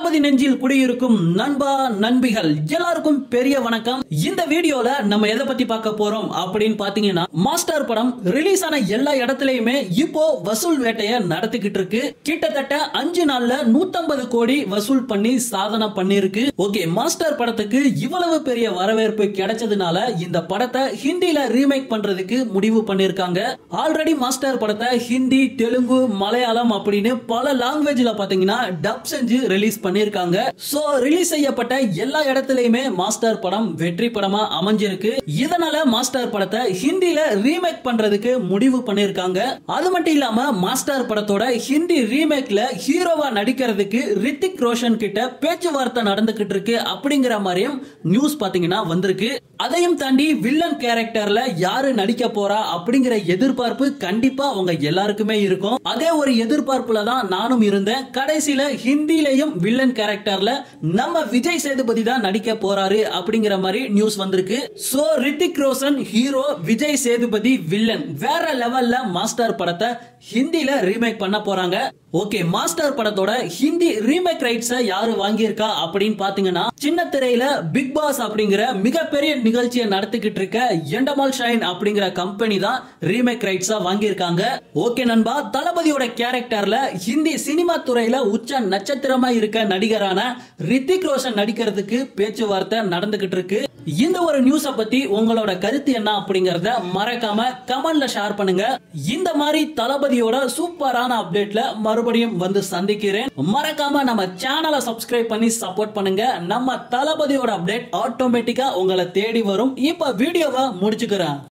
தளபதி நெஞ்சில் குடியிருக்கும் நண்பா நண்பிகள் எல்லாருக்கும் பெரிய வணக்கம் இந்த வீடியோல நம்ம எதை பத்தி பார்க்க போறோம் அப்படின்னு பாத்தீங்கன்னா மாஸ்டர் படம் ரிலீஸ் ஆன எல்லா இடத்துலயுமே இப்போ வசூல் வேட்டைய நடத்திக்கிட்டு இருக்கு கிட்டத்தட்ட அஞ்சு நாள்ல 150 கோடி வசூல் பண்ணி சாதனை பண்ணிருக்கு ஓகே மாஸ்டர் படத்துக்கு இவ்வளவு பெரிய வரவேற்பு கிடைச்சதுனால இந்த படத்தை ஹிந்தில ரீமேக் பண்றதுக்கு முடிவு பண்ணிருக்காங்க ஆல்ரெடி மாஸ்டர் படத்தை ஹிந்தி தெலுங்கு மலையாளம் அப்படின்னு பல லாங்குவேஜ்ல பாத்தீங்கன்னா டப் செஞ்சு ரிலீஸ் பண்ணிருக்காங்க சோ ரிலீஸ் செய்யப்பட்ட எல்லா இடத்துலயுமே மாஸ்டர் படம் வெற்றி படமா அமைஞ்சிருக்கு இதனால மாஸ்டர் படத்தை ஹிந்தில ரீமேக் பண்றதுக்கு முடிவு பண்ணிருக்காங்க அது மட்டும் இல்லாம மாஸ்டர் படத்தோட ஹிந்தி ரீமேக்ல ஹீரோவா நடிக்கிறதுக்கு ரித்திக் ரோஷன் கிட்ட பேச்சுவார்த்தை நடந்துகிட்டு இருக்கு அப்படிங்கிற மாதிரியும் நியூஸ் பாத்தீங்கன்னா வந்திருக்கு அதையும் தாண்டி வில்லன் கேரக்டர்ல யாரு நடிக்க போறா அப்படிங்கிற எதிர்பார்ப்பு கண்டிப்பா அவங்க எல்லாருக்குமே இருக்கும் அதே ஒரு எதிர்பார்ப்புல தான் நானும் இருந்தேன் கடைசியில ஹிந்திலையும் வில்லன் கேரக்டர்ல நம்ம விஜய் சேதுபதி தான் நடிக்க போறாரு அப்படிங்கிற மாதிரி நியூஸ் வந்திருக்கு so Hrithik Roshan hero Vijay Sethupathi villain வேற லெவல்ல மாஸ்டர் படத்தை ஹிந்தில ரீமேக் பண்ண போறாங்க ஓகே மாஸ்டர் படத்தோட ஹிந்தி ரீமேக் ரைட்ஸ யாரு வாங்கியிருக்கா அப்படின்னு பாத்தீங்கன்னா சின்ன திரையில பிக் பாஸ் அப்படிங்கிற மிகப்பெரிய நிகழ்ச்சியை நடத்திக்கிட்டு இருக்க எண்டமால் ஷைன் அப்படிங்கிற கம்பெனி தான் ரீமேக் ரைட்ஸா வாங்கியிருக்காங்க ஓகே நண்பா தளபதியோட கேரக்டர்ல ஹிந்தி சினிமா துறையில உச்ச நட்சத்திரமா இருக்க நடிகரான ரித்திக் ரோஷன் நடிக்கிறதுக்கு பேச்சுவார்த்தை நடந்துகிட்டு இருக்கு இந்த ஒரு நியூஸ பத்தி உங்களோட கருத்து என்ன அப்படிங்கறத மறக்காம கமெண்ட்ல ஷேர் பண்ணுங்க இந்த மாதிரி தளபதியோட சூப்பரான அப்டேட்ல மறுபடியும் வந்து சந்திக்கிறேன் மறக்காம நம்ம சேனலை சப்ஸ்கிரைப் பண்ணி சப்போர்ட் பண்ணுங்க நம்ம தளபதியோட அப்டேட் ஆட்டோமேட்டிக்கா உங்களை தேடி வரும் இப்ப வீடியோவை முடிச்சுக்கிறேன்